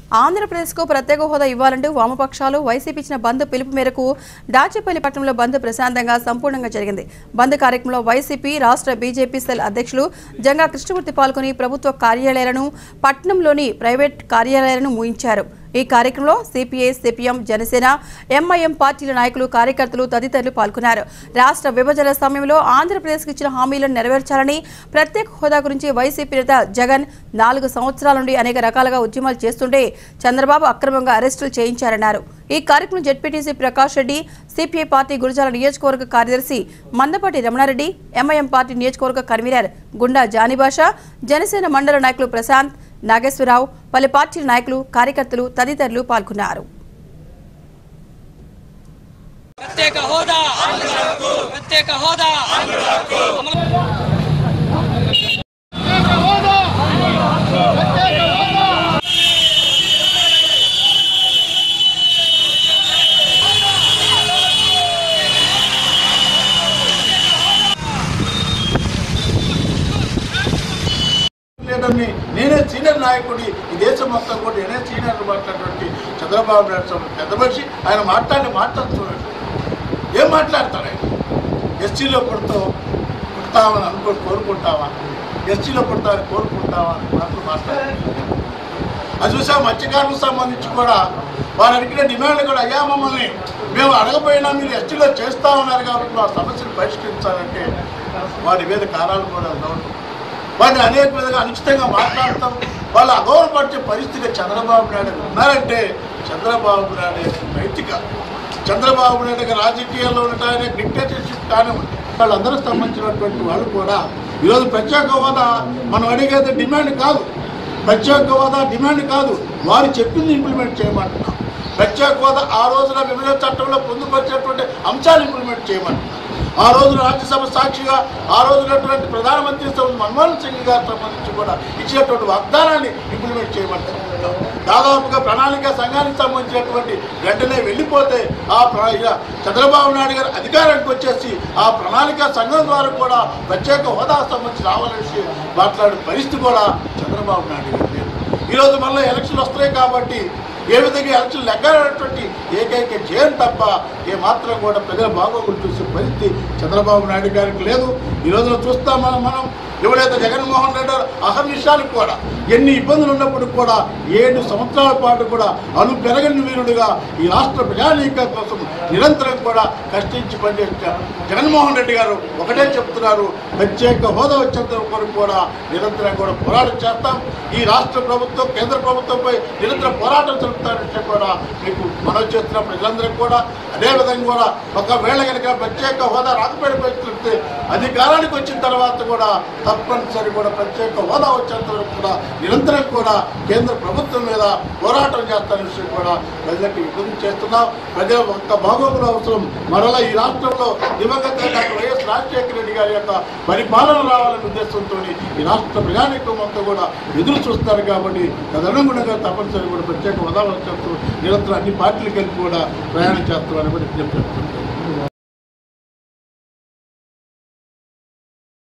ఆంధ్రప్రదేశ్కు ప్రత్యేక హోదా ఇవ్వాలంటూ వామపక్షాలు వైసీపీ ఇచ్చిన బంద్ పిలుపు మేరకు దాచేపల్లి పట్టణంలో బంద్ ప్రశాంతంగా సంపూర్ణంగా జరిగింది బంద్ కార్యక్రమంలో వైసీపీ రాష్ట్ర బీజేపీ సెల్ అధ్యక్షులు జంగా కృష్ణమూర్తి పాల్గొని ప్రభుత్వ కార్యాలయాలను పట్టణంలోని ప్రైవేట్ కార్యాలయాలను మూయించారు ఈ కార్యక్రమంలో సిపిఐ సిపిఎం జనసేన ఎంఐఎం పార్టీల నాయకులు కార్యకర్తలు తదితరులు పాల్గొన్నారు రాష్ట్ర విభజన సమయంలో ఆంధ్రప్రదేశ్కి ఇచ్చిన హామీలను నెరవేర్చాలని ప్రత్యేక హోదా గురించి వైసీపీ నేత జగన్ నాలుగు సంవత్సరాల నుండి అనేక రకాలుగా ఉద్యమాలు చేస్తుంటే చంద్రబాబు అక్రమంగా అరెస్టులు చేయించారన్నారు ఈ కార్యక్రమం ZPTC Prakash Reddy CPI party Gurazala నియోజకవర్గ కార్యదర్శి మందపాటి రమణారెడ్డి ఎంఐఎం పార్టీ నియోజకవర్గ కన్వీనర్ గుండా జానిభాష జనసేన మండల నాయకులు ప్రశాంత్ నాగేశ్వరరావు పలు పార్టీల నాయకులు కార్యకర్తలు తదితరులు పాల్గొన్నారు ప్రత్యేక హోదా ప్రత్యేక హోదా లీడర్ని నేనే సీనియర్ నాయకుడి ఈ దేశం మొత్తం కూడా నేనే సీనియర్ మాట్లాడినటువంటి చంద్రబాబు నాయుడు సార్ పెద్ద మనిషి ఆయన మాట్లాడి మాట్లాడుతున్నాడు ఏం మాట్లాడతాడు ఆయన ఎస్టీలో పుడతావు పుడతామని అనుకో కోరుకుంటావా ఎస్టీలో పుడతామని కోరుకుంటావా అని మాత్రం మాట్లాడారు అది చూసా మత్స్యకారులకు సంబంధించి కూడా వారు అడిగిన డిమాండ్లు కూడా అయ్యా మమ్మల్ని మేము అడగపోయినా మీరు ఎస్టీలో చేస్తా ఉన్నారు కాబట్టి మా సమస్యను పరిష్కరించాలంటే వారి మీద కారాలు కూడా ఉండవు వారిని అనేక విధంగా అనుచితంగా మాట్లాడతాం వాళ్ళు అగౌరవపరిచే పరిస్థితి చంద్రబాబు నాయుడు ఉన్నారంటే చంద్రబాబు నాయుడు నైతిక చంద్రబాబు నాయుడు గారి రాజకీయాల్లో ఉండటానికి డిక్టేటర్షిప్ కానివ్వండి వాళ్ళందరూ సంబంధించినటువంటి వాళ్ళు కూడా ఈరోజు ప్రత్యేక హోదా మనం అడిగేది డిమాండ్ కాదు ప్రత్యేక హోదా డిమాండ్ కాదు వారు చెప్పింది ఇంప్లిమెంట్ చేయమంటున్నాం ప్రత్యేక హోదా ఆ రోజున విభజన చట్టంలో పొందుపరిచినటువంటి అంశాలు ఇంప్లిమెంట్ చేయమంటున్నాం ఆ రోజు రాజ్యసభ సాక్షిగా ఆ రోజు ఉన్నటువంటి ప్రధానమంత్రి శ్రీ మన్మోహన్ సింగ్ గారి సంబంధించి కూడా ఇచ్చినటువంటి వాగ్దానాన్ని ఇంప్లిమెంట్ చేయమంటున్నాం దాదాపుగా ప్రణాళిక సంఘానికి సంబంధించినటువంటి వెంటనే వెళ్ళిపోతే ఆ ప్ర- ఇక చంద్రబాబు నాయుడు గారు అధికారానికి వచ్చేసి ఆ ప్రణాళిక సంఘం ద్వారా కూడా ప్రత్యేక హోదా సంబంధించి రావాలని మాట్లాడే పరిస్థితి కూడా చంద్రబాబు నాయుడు గారు లేదు ఈరోజు మళ్ళీ ఎలక్షన్లు వస్తున్నాయి కాబట్టి ఏ విధంగా ఎలక్షన్ లెగ్గాలన్నటువంటి ఏకైక జయం తప్ప ఏ మాత్రం కూడా ప్రజల బాగోగులు చూసే పరిస్థితి చంద్రబాబు నాయుడు గారికి లేదు ఈ రోజున చూస్తాం మనం మనం ఎవరైతే జగన్మోహన్ రెడ్డి గారు అహర్నిశాలకు కూడా ఎన్ని ఇబ్బందులు ఉన్నప్పుడు కూడా ఏడు సంవత్సరాల పాటు కూడా అను పెరగని వీరుడుగా ఈ రాష్ట్ర ప్రజానీక కోసం నిరంతరం కూడా కష్టించి పనిచేశారు జగన్మోహన్ రెడ్డి గారు ఒకటే చెప్తున్నారు ప్రత్యేక హోదా వచ్చేంత వరకు కూడా నిరంతరం కూడా పోరాటం చేస్తాం ఈ రాష్ట్ర ప్రభుత్వం కేంద్ర ప్రభుత్వంపై నిరంతరం పోరాటం జరుపుతారంటే కూడా మీకు మనవి చేస్తున్న ప్రజలందరికీ కూడా అదేవిధంగా కూడా ఒకవేళ కనుక ప్రత్యేక హోదా రాకపోయిన పరిస్థితి అధికారానికి వచ్చిన తర్వాత కూడా తప్పనిసరి కూడా ప్రత్యేక హోదా వచ్చేంత వరకు కూడా నిరంతరం కూడా కేంద్ర ప్రభుత్వం మీద పోరాటం చేస్తారనే విషయం కూడా ప్రజలకు విజ్ఞప్తి చేస్తున్నాం ప్రజల ఒక్క బాగోగుల అవసరం మరలా ఈ రాష్ట్రంలో దివంగత డాక్టర్ వైఎస్ రాజశేఖర రెడ్డి గారి యొక్క పరిపాలన రావాలనే ఉద్దేశంతో ఈ రాష్ట్ర ప్రజానీకం అంతా కూడా ఎదురు చూస్తారు కాబట్టి తదనుగుణంగా తప్పనిసరి కూడా ప్రత్యేక హోదా వచ్చేస్తూ నిరంతరం అన్ని పార్టీలు కలిపి కూడా ప్రయాణం చేస్తామని కూడా విజ్ఞప్తి చేస్తున్నాం